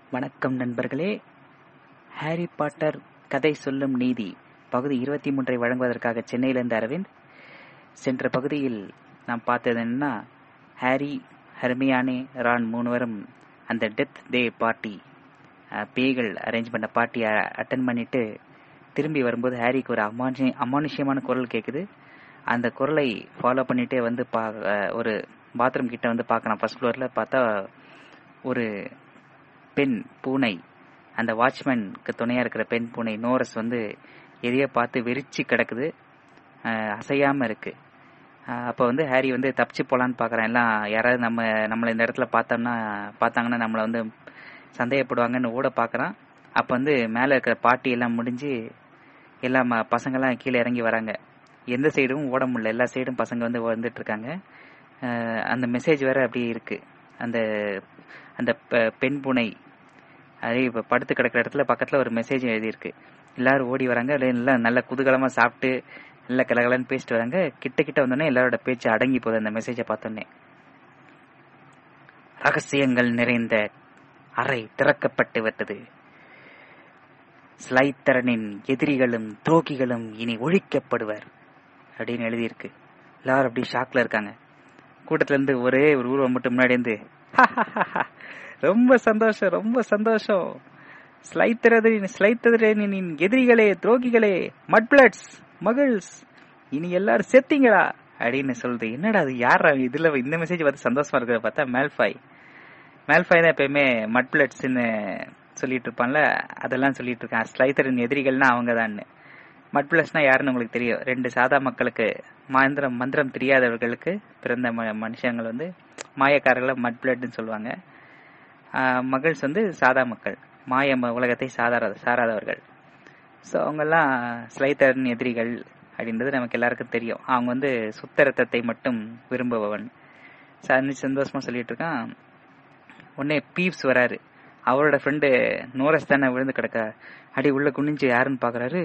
வணக்கம் நண்பர்களே Harry Potter கதை சொல்லும் நீதி பகுதி இருபத்தி மூன்றை வழங்குவதற்காக சென்னையிலிருந்து அரவிந்த் சென்ற பகுதியில் நாம் பார்த்தது என்னன்னா ஹாரி ஹெர்மியானே ரான் மூணுவரும் அந்த டெத் டே பார்ட்டி பேய்கள் அரேஞ்ச் பண்ண பார்ட்டி அட்டன் பண்ணிட்டு திரும்பி வரும்போது ஹாரிக்கு ஒரு அமானுஷ அமானுஷ்யமான குரல் கேட்குது அந்த குரலை ஃபாலோ பண்ணிட்டே வந்து பா ஒரு பாத்ரூம் கிட்ட வந்து பார்க்கலாம் ஃபர்ஸ்ட் ஃப்ளோரில் பார்த்தா ஒரு பெண் பூனை அந்த வாட்ச்மேனுக்கு துணையாக இருக்கிற பெண் பூனை நோரஸ் வந்து எதையோ பார்த்து வெறிச்சு கிடக்குது அசையாமல் இருக்கு அப்போ வந்து ஹாரி வந்து தப்பிச்சு போகலான்னு பார்க்குறேன் எல்லாம் யாராவது நம்ம நம்மளை இந்த இடத்துல பார்த்தோம்னா பார்த்தாங்கன்னா நம்மளை வந்து சந்தேகப்படுவாங்கன்னு ஓட பார்க்குறான் அப்போ வந்து மேலே இருக்கிற பாட்டி எல்லாம் முடிஞ்சு எல்லாம் பசங்கள்லாம் கீழே இறங்கி வராங்க எந்த சைடும் ஓட முடியல எல்லா சைடும் பசங்க வந்து வந்துட்டு இருக்காங்க அந்த மெசேஜ் வேற அப்படி இருக்கு அந்த அந்த பெண் பூனை அதே இப்போ படுத்து கிடக்கிற இடத்துல பக்கத்தில் ஒரு மெசேஜ் எழுதியிருக்கு எல்லாரும் ஓடி வராங்க எல்லாம் நல்ல குதூகலமாக சாப்பிட்டு நல்ல கலகலன்னு பேசிட்டு வராங்க கிட்ட கிட்ட வந்தோடனே எல்லாரோட பேச்சு அடங்கி போகுது அந்த மெசேஜை பார்த்தோன்னே ரகசியங்கள் நிறைந்த அறை திறக்கப்பட்டு விட்டது ஸ்லைத்தரனின் எதிரிகளும் துரோகிகளும் இனி ஒழிக்கப்படுவர் அப்படின்னு எழுதியிருக்கு எல்லாரும் அப்படி ஷாக்ல இருக்காங்க கூட்டத்துல இருந்து ஒரே ஒரு ஊர்வம் மட்டும் முன்னாடி இருந்து ரொம்ப சந்தோஷம் ரொம்ப சந்தோஷம் ஸ்லைத்தரனின் ஸ்லைத்தரனின் எதிரிகளே துரோகிகளே மட்பிளட்ஸ் மகிழ்ஸ் இனி எல்லாரும் செத்தீங்களா அப்படின்னு சொல்லுது என்னடா அது யாரா இதுல இந்த மெசேஜ் பார்த்து சந்தோஷமா இருக்கிறத பார்த்தா மேல்ஃபாய் மேல்ஃபாய் தான் எப்பயுமே மட்பிளட்ஸ்ன்னு சொல்லிட்டு இருப்பான்ல அதெல்லாம் சொல்லிட்டு இருக்கான் ஸ்லைத்தரின் எதிரிகள்னா அவங்க தான் மட்பிளஸ்னா யாருன்னு உங்களுக்கு தெரியும் ரெண்டு சாதா மக்களுக்கு மந்திரம் மந்திரம் தெரியாதவர்களுக்கு பிறந்த மனுஷங்கள் வந்து மாயக்காரர்களை மட்பிளட்னு சொல்லுவாங்க மகிழ்ஸ் வந்து சாதா மக்கள் மாய உலகத்தை சாதார சாராதவர்கள் ஸோ அவங்கெல்லாம் ஸ்லைத்தரின் எதிரிகள் அப்படின்றது நமக்கு எல்லாருக்கும் தெரியும் அவங்க வந்து சுத்த ரத்தத்தை மட்டும் விரும்புபவன் சந்தோஷமா சொல்லிட்டு இருக்கான் உடனே பீப்ஸ் வராரு அவரோட ஃப்ரெண்டு நோரஸ் தானே விழுந்து கிடக்க அடி உள்ள குனிஞ்சு யாருன்னு பாக்குறாரு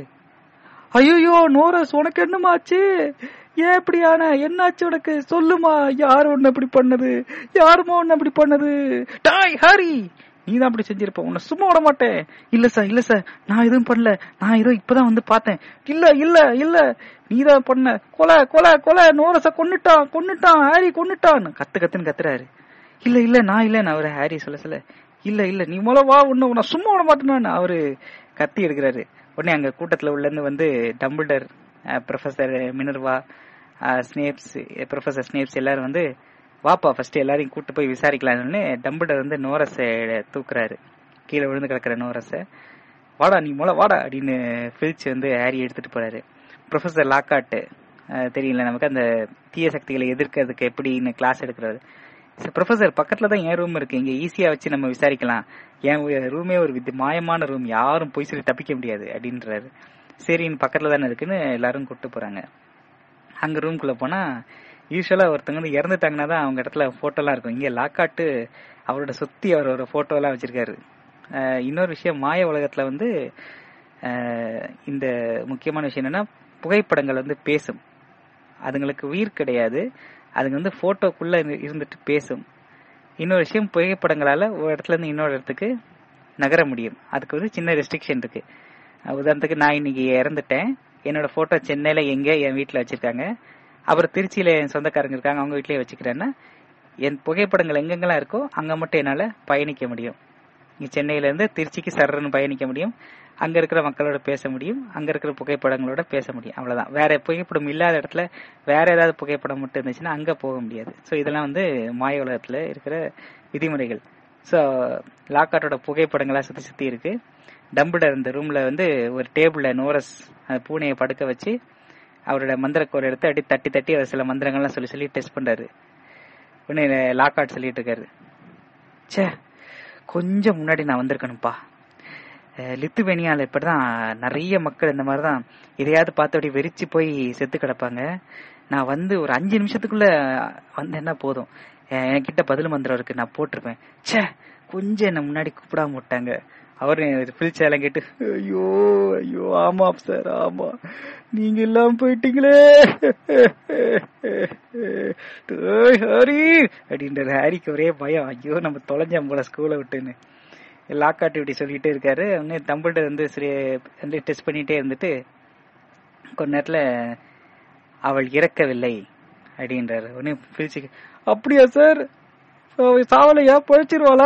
ஐயோ நோரஸ் உனக்கு என்னமாச்சு ஏன் இப்படியான என்னாச்சு உனக்கு சொல்லுமா யார் ஒன்னு அப்படி பண்ணது யாருமா ஒன்னு அப்படி பண்ணது டாய் ஹாரி நீ தான் அப்படி செஞ்சிருப்ப உன்னை சும்மா விட மாட்டேன் இல்ல சார் இல்ல சார் நான் எதுவும் பண்ணல நான் ஏதோ இப்பதான் வந்து பார்த்தேன் இல்ல இல்ல இல்ல நீ தான் பண்ண கொலை கொலை கொலை நோரஸ கொன்னுட்டான் கொன்னுட்டான் ஹாரி கொன்னுட்டான் கத்து கத்துன்னு கத்துறாரு இல்ல இல்ல நான் இல்ல நான் அவரு ஹாரி சொல்ல சொல்ல இல்ல இல்ல நீ மூல வா உன்ன உன்னை சும்மா விட மாட்டேன்னு அவரு கத்தி எடுக்கிறாரு உடனே அங்க கூட்டத்துல உள்ள இருந்து வந்து Dumbledore professor Minerva Snapes professor Snapes எல்லாரும் வந்து வாப்பா ஃபர்ஸ்ட் எல்லாரையும் கூட்டு போய் விசாரிக்கலாம்னு டம்பிள்டர் வந்து நோரஸ தூக்குறாரு கீழே விழுந்து கிடக்குற நோரஸ வாடா நீ மூல வாடா அப்படின்னு பிரிச்சு வந்து ஹாரி எடுத்துட்டு போறாரு ப்ரொஃபசர் லாக்காட்டு தெரியல நமக்கு அந்த தீய சக்திகளை எதிர்க்கிறதுக்கு எப்படின்னு கிளாஸ் எடுக்கிறாரு ப்ரொஃபசர் பக்கத்துல தான் என் ரூம் இருக்கு இங்க ஈஸியா வச்சு நம்ம விசாரிக்கலாம் என் ரூமே ஒரு வித் மாயமான ரூம் யாரும் போய் சொல்லி தப்பிக்க முடியாது அப்படின்றாரு சரின்னு பக்கத்துல தானே இருக்குன்னு எல்லாரும் கூட்டு போறாங்க அங்க ரூம்குள்ள போனா யூஸ்வலா ஒருத்தவங்க வந்து இறந்துட்டாங்கன்னா தான் அவங்க இடத்துல போட்டோலாம் இருக்கும் இங்க லாக்காட்டு அவரோட சுத்தி அவரோட போட்டோ எல்லாம் வச்சிருக்காரு இன்னொரு விஷயம் மாய உலகத்துல வந்து இந்த முக்கியமான விஷயம் என்னன்னா புகைப்படங்கள் வந்து பேசும் அதுங்களுக்கு உயிர் கிடையாது அதுங்க வந்து போட்டோக்குள்ள இருந்துட்டு பேசும் இன்னொரு விஷயம் புகைப்படங்களால ஒரு இடத்துல இருந்து இன்னொரு இடத்துக்கு நகர முடியும் அதுக்கு வந்து சின்ன ரெஸ்ட்ரிக்ஷன் இருக்கு உதாரணத்துக்கு நான் இன்னைக்கு இறந்துட்டேன் என்னோட போட்டோ சென்னையில எங்க என் வீட்டுல வச்சிருக்காங்க அப்புறம் திருச்சியில என் சொந்தக்காரங்க இருக்காங்க அவங்க வீட்லயே வச்சுக்கிறேன்னா என் புகைப்படங்கள் எங்கெங்கெல்லாம் இருக்கோ அங்க மட்டும் என்னால பயணிக்க முடியும் இங்க சென்னையில இருந்து திருச்சிக்கு சர்றன்னு பயணிக்க முடியும் அங்க இருக்கிற மக்களோட பேச முடியும் அங்க இருக்கிற புகைப்படங்களோட பேச முடியும் அவ்வளவுதான் வேற புகைப்படம் இல்லாத இடத்துல வேற ஏதாவது புகைப்படம் மட்டும் இருந்துச்சுன்னா அங்க போக முடியாது ஸோ இதெல்லாம் வந்து மாய உலகத்துல இருக்கிற விதிமுறைகள் ஸோ லாக்காட்டோட புகைப்படங்களா சுத்தி சுத்தி இருக்கு டம்பிளர் இந்த ரூம்ல வந்து ஒரு டேபிள்ல நோரஸ் அந்த பூனையை படுக்க வச்சு அவரோட மந்திரக்கோரை எடுத்து அடி தட்டி தட்டி அவர் சில மந்திரங்கள்லாம் சொல்லி சொல்லி டெஸ்ட் பண்றாரு உடனே லாக்காட் சொல்லிட்டு இருக்காரு சே கொஞ்சம் முன்னாடி நான் வந்திருக்கணும்ப்பா லித்துவேனியால இப்படிதான் நிறைய மக்கள் இந்த மாதிரிதான் எதையாவது பார்த்து அப்படி வெறிச்சு போய் செத்து கிடப்பாங்க நான் வந்து ஒரு அஞ்சு நிமிஷத்துக்குள்ள வந்தேன்னா போதும் என்கிட்ட பதில் மந்திரம் இருக்கு நான் போட்டிருப்பேன் சே கொஞ்சம் என்ன முன்னாடி கூப்பிடாம விட்டாங்க அவரு பிரிச்சு எல்லாம் கேட்டு ஐயோ ஐயோ ஆமா சார் ஆமா நீங்க எல்லாம் போயிட்டீங்களே ஹரி அப்படின்ற ஹாரிக்கு ஒரே பயம் ஐயோ நம்ம தொலைஞ்சோம் போல ஸ்கூலை விட்டுன்னு லாக்காட் இப்படி சொல்லிட்டே இருக்காரு உடனே தம்பிள்டர் வந்து சரி வந்து டெஸ்ட் பண்ணிட்டே இருந்துட்டு கொஞ்ச நேரத்துல அவள் இறக்கவில்லை அப்படின்றாரு உடனே பிரிச்சு அப்படியா சார் சாவலையா பழிச்சிருவாளா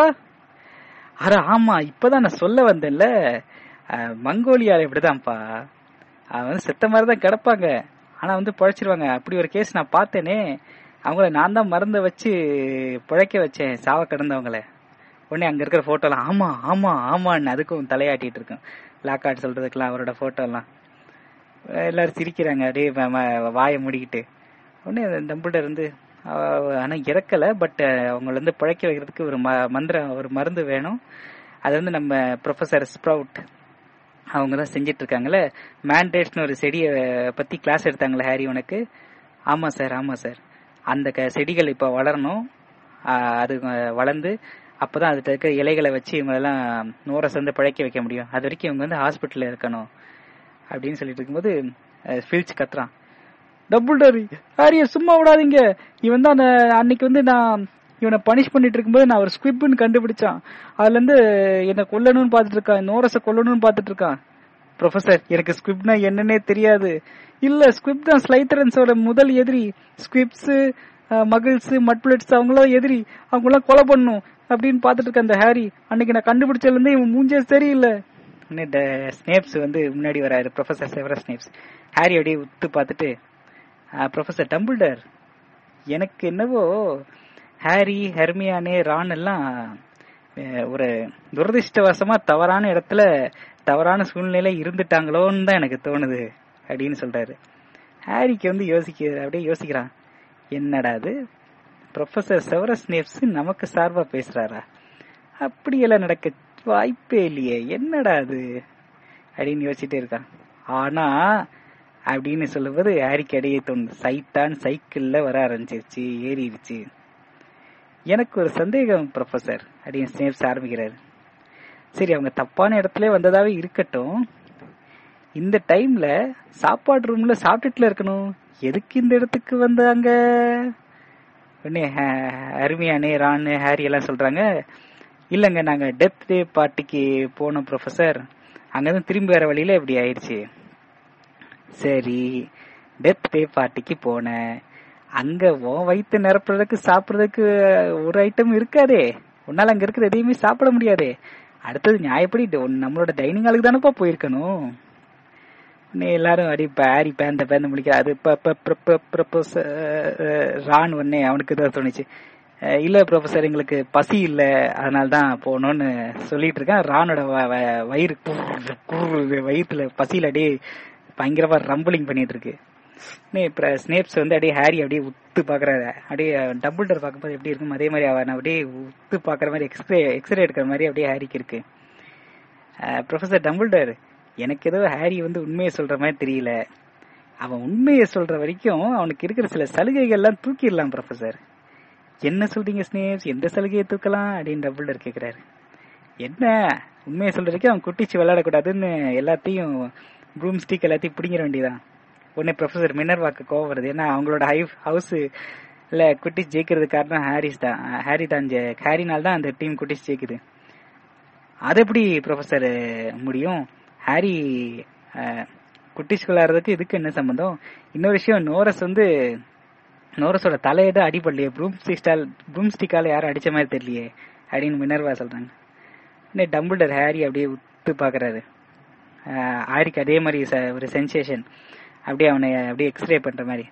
அட ஆமா இப்பதான் நான் சொல்ல வந்தேன்ல அஹ், மங்கோலியால இப்படிதான்ப்பா அவன் வந்து செத்த மாதிரி தான் கிடப்பாங்க ஆனா வந்து பழைச்சிருவாங்க அப்படி ஒரு கேஸ் நான் பார்த்தேனே அவங்கள நான் தான் மருந்த வச்சு பிழைக்க வச்சேன் சாவ கிடந்தவங்கள உடனே அங்க இருக்கிற போட்டோலாம் ஆமா ஆமா ஆமான்னு அதுக்கும் தலையாட்டிட்டு இருக்கேன் லாக்காட் சொல்றதுக்கெல்லாம் அவரோட போட்டோலாம் எல்லாரும் சிரிக்கிறாங்க அப்படியே ம- ம- வாயை மூடிக்கிட்டு உடனே டம்பிள்டர் வந்து அவ- ஆனா இறக்கல பட் அவங்கள வந்து பிழைக்க வைக்கிறதுக்கு ஒரு ம- மந்திரம் ஒரு மருந்து வேணும் அது வந்து நம்ம ப்ரொஃபசர் ஸ்ப்ரவுட் அவங்க தான் செஞ்சிட்டு இருக்காங்கல்ல மேண்டேட்ஸ்னு ஒரு செடியை பத்தி கிளாஸ் எடுத்தாங்களே ஹாரி உனக்கு ஆமா சார் ஆமா சார் அந்த க- செடிகள் இப்ப வளரணும் ஆஹ் அது அஹ், வளர்ந்து அப்பதான் அதுல இருக்க இலைகளை வச்சு இவங்களெல்லாம் நூறை சேர்ந்து பிழைக்க வைக்க முடியும் அது வரைக்கும் இவங்க வந்து ஹாஸ்பிட்டல்ல இருக்கணும் அப்படின்னு சொல்லிட்டு இருக்கும்போது ஃபீல்ச் கத்துறான் டபுள் டரி ஹாரிய சும்மா விடாதீங்க இவன் தான் அந்த அன்னைக்கு வந்து நான் இவனை பனிஷ் பண்ணிட்டு இருக்கும்போது நான் ஒரு ஸ்குவிப்னு கண்டுபிடிச்சான் அதுல இருந்து என்ன கொல்லணும்னு பாத்துட்டு இருக்கான் நோரஸ கொல்லணும்னு பாத்துட்டு இருக்கான் ப்ரொஃபசர் எனக்கு ஸ்குவிப்னா என்னன்னே தெரியாது இல்ல ஸ்குவிப் தான் ஸ்லைத்தரன்ஸோட முதல் எதிரி ஸ்குவிப்ஸ் மகிழ்ஸ் மட்புலெட்ஸ் அவங்களாம் எதிரி அவங்களாம் கொலை பண்ணும் அப்படின்னு பாத்துட்டு இருக்க அந்த ஹாரி அன்னைக்கு நான் கண்டுபிடிச்சதுல இருந்து இவன் மூஞ்சே சரியில்லை ஸ்னேப்ஸ் வந்து முன்னாடி வராரு ப்ரொஃபசர் செவரஸ் ஸ்னேப்ஸ் ஹாரி அப்படியே உத்து பார்த்துட்டு ப்ரொஃபசர் டம்பிள்டர் எனக்கு என்னவோ ஹாரி ஹெர்மியானே ரான் எல்லாம் அஹ், ஒரு துரதிருஷ்டவசமா தவறான இடத்துல தவறான சூழ்நிலையில இருந்துட்டாங்களோன்னு தான் எனக்கு தோணுது அப்படின்னு சொல்றாரு ஹாரிக்கு வந்து யோசிக்க அப்படியே யோசிக்கிறான் என்னடா அது ப்ரொஃபசர் செவரஸ் நேப்ஸ் நமக்கு சார்பா பேசுறாரா அப்படியெல்லாம் நடக்க வாய்ப்பே இல்லையே என்னடா அது அப்படின்னு யோசிச்சுட்டே இருக்கான் ஆனா அப்படின்னு சொல்லும்போது ஹாரிக்கு அடியே தோணுது சைத்தான் சைக்கிள்ல வர ஆரம்பிச்சிருச்சு ஏறிடுச்சு எனக்கு ஒரு சந்தேகம் ப்ரொஃபசர் அப்படின்னு ஸ்னேப்ஸ் ஆரம்பிக்கிறாரு சரி அவங்க தப்பான இடத்துல வந்ததாவே இருக்கட்டும் இந்த டைம்ல சாப்பாடு ரூம்ல சாப்பிட்டுட்டுல இருக்கணும் எதுக்கு இந்த இடத்துக்கு வந்தாங்க உடனே ஹ- அருமையானே ரான் ஹாரி எல்லாம் சொல்றாங்க இல்லங்க நாங்க டெத் டே பார்ட்டிக்கு போனோம் ப்ரொஃபசர் அங்கதான் திரும்பி வர வழியில இப்படி ஆயிடுச்சு சரி டெத் டே பார்ட்டிக்கு போனேன் அங்க உன் வயிற்று நிரப்புறதுக்கு சாப்பிடுறதுக்கு ஒரு ஐட்டம் இருக்காதே உன்னால அங்க இருக்கிற எதையுமே சாப்பிட முடியாதே அடுத்தது நியாயப்படி ட- நம்மளோட டைனிங் ஹாலுக்கு தானப்பா போயிருக்கணும் உடனே எல்லாரும் அடி பேரி பேந்த பேந்த முடிக்கிற அது ப- ப- ப- ப- ப்ரொபோச- அஹ் ரான் உடனே அவனுக்கு தான் தோணுச்சு அஹ் இல்ல ப்ரொஃபசர் எங்களுக்கு பசி இல்ல அதனால தான் போகணும்னு சொல்லிட்டு இருக்கேன் ரானோட வ- வ- வயிறு குர்ரு, குர்ரு, வயித்துல பசியில அப்படியே பயங்கரமா ரம்பிளிங் பண்ணிட்டு இருக்கு உடனே இப்ப ஸ்னேப்ஸ் வந்து அப்படியே ஹாரி அப்படியே உத்து பாக்குறாரு அப்படியே டபுள் டர் பார்க்கும்போது எப்படி இருக்கும் அதே மாதிரி அவன் அப்படியே உத்து பாக்குற மாதிரி எக்ஸ்ரே எக்ஸ்ரே எடுக்கிற மாதிரி அப்படியே ஹாரிக்கு இருக்கு ப்ரொஃபசர் டம்பிள்டர் எனக்கு ஏதோ ஹாரி வந்து உண்மையை சொல்ற மாதிரி தெரியல அவன் உண்மையை சொல்ற வரைக்கும் அவனுக்கு இருக்கிற சில சலுகைகள்லாம் தூக்கிடலாம் ப்ரொஃபசர் என்ன சொல்றீங்க ஸ்னேப்ஸ் எந்த சலுகையை தூக்கலாம் அப்படின்னு டம்பிள்டர் கேக்குறாரு என்ன உண்மையை சொல்ற வரைக்கும் அவன் குட்டிச்சு விளையாடக்கூடாதுன்னு எல்லாத்தையும் ப்ரூம் ஸ்டிக் எல்லாத்தையும் பிடிங்கிற வேண்டியதான் உடனே ப்ரொஃபசர் மினர்வாக்கு கோவம் வருது ஏன்னா அவங்களோட ஹை ஹவுஸ் இல்ல குட்டிஸ் ஜெயிக்கிறது காரணம் ஹாரிஸ் தான் ஹாரி தான் ஜெ- ஹாரினால் தான் அந்த டீம் குட்டிஸ் ஜெயிக்குது அது எப்படி ப்ரொஃபசர் முடியும் ஹாரி அஹ், குட்டிஸ் விளையாடுறதுக்கு இதுக்கு என்ன சம்பந்தம் இன்னொரு விஷயம் நோரஸ் வந்து நோரஸோட தலையிட அடிபடலையே ப்ரூம் ஸ்டிக்கால் ப்ரூம் ஸ்டிக்கால யாரும் அடிச்ச மாதிரி தெரியலையே அப்படின்னு மினர்வா சொல்றாங்க உடனே டம்பிள்டர் ஹாரி அப்படியே உத்து பாக்குறாரு அஹ், ஹாரிக்கு அதே மாதிரி ச- ஒரு சென்சேஷன் அப்படியே அவனை அப்படியே எக்ஸ்ரே பண்ற மாதிரி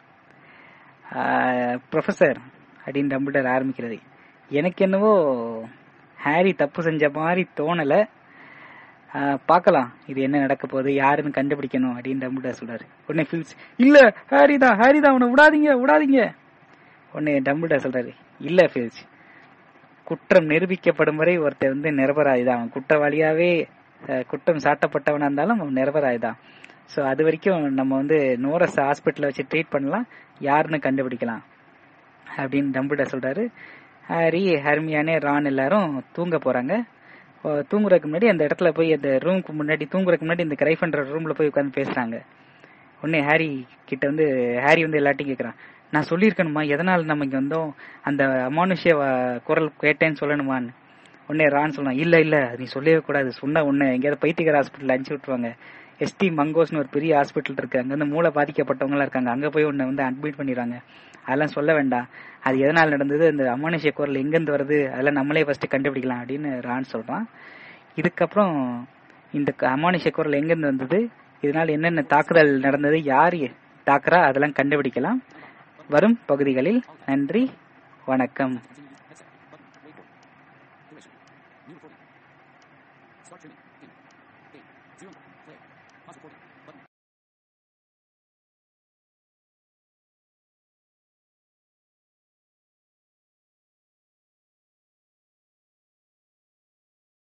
ப்ரொஃபசர் அப்படின்னு டம்பிள்டர் ஆரம்பிக்கிறது எனக்கு என்னவோ ஹாரி தப்பு செஞ்ச மாதிரி தோணல ஆஹ் பார்க்கலாம் இது என்ன நடக்க போகுது யாருன்னு கண்டுபிடிக்கணும் அப்படின்னு டம்பிள்டர் சொல்றாரு உடனே ஃபில்ஸ் இல்ல ஹாரி தான் ஹாரி தான் அவனை விடாதீங்க விடாதீங்க உடனே டம்பிள்டர் சொல்றாரு இல்ல ஃபில்ஸ் குற்றம் நிரூபிக்கப்படும் வரை ஒருத்தர் வந்து நிரபராதி தான் அவன் குற்றவாளியாவே அஹ், குற்றம் சாட்டப்பட்டவனா இருந்தாலும் அவன் நிரபராதி தான் ஸோ அது வரைக்கும் நம்ம வந்து நோரஸ் ஹாஸ்பிட்டல்ல வச்சு ட்ரீட் பண்ணலாம் யாருன்னு கண்டுபிடிக்கலாம் அப்படின்னு டம்பிள்டர் சொல்றாரு ஹாரி ஹர்மியானே ரான் எல்லாரும் தூங்க போறாங்க ஓ, தூங்குறதுக்கு முன்னாடி அந்த இடத்துல போய் அந்த ரூமுக்கு முன்னாடி தூங்குறதுக்கு முன்னாடி இந்த கிரைஃபன்ற ரூம்ல போய் உட்காந்து பேசுறாங்க உடனே ஹாரி கிட்ட வந்து ஹாரி வந்து எல்லாட்டையும் கேக்குறான் நான் சொல்லியிருக்கணுமா எதனால நம்ம இங்க வந்தோம் அந்த அமானுஷ்ய வ- குரல் கேட்டேன்னு சொல்லணுமான்னு உடனே ரான் சொல்லுவான் இல்ல இல்ல நீ சொல்லவே கூடாது சொன்ன உடனே எங்கேயாவது பைத்தியக்கார ஹாஸ்பிட்டல் அனுப்பிச்சு விட்டுருவாங்க எஸ்டி மங்கோஸ்னு ஒரு பெரிய ஹாஸ்பிட்டல் இருக்கு அங்க வந்து மூளை பாதிக்கப்பட்டவங்க எல்லாம் இருக்காங்க அங்க போய் உன்னை வந்து அட்மிட் பண்ணிடுறாங்க அதெல்லாம் சொல்ல வேண்டாம் அது எதனால் நடந்தது இந்த அமானுஷ்ய குரல் எங்கேருந்து வருது அதெல்லாம் நம்மளே ஃபர்ஸ்ட் கண்டுபிடிக்கலாம் அப்படின்னு ரான் சொல்றான் இதுக்கப்புறம் இந்த க- அமானுஷ்ய குரல் எங்கேருந்து வந்தது இதனால் என்னென்ன தாக்குதல் நடந்தது யார் தாக்குறா அதெல்லாம் கண்டுபிடிக்கலாம் வரும் பகுதிகளில் நன்றி வணக்கம்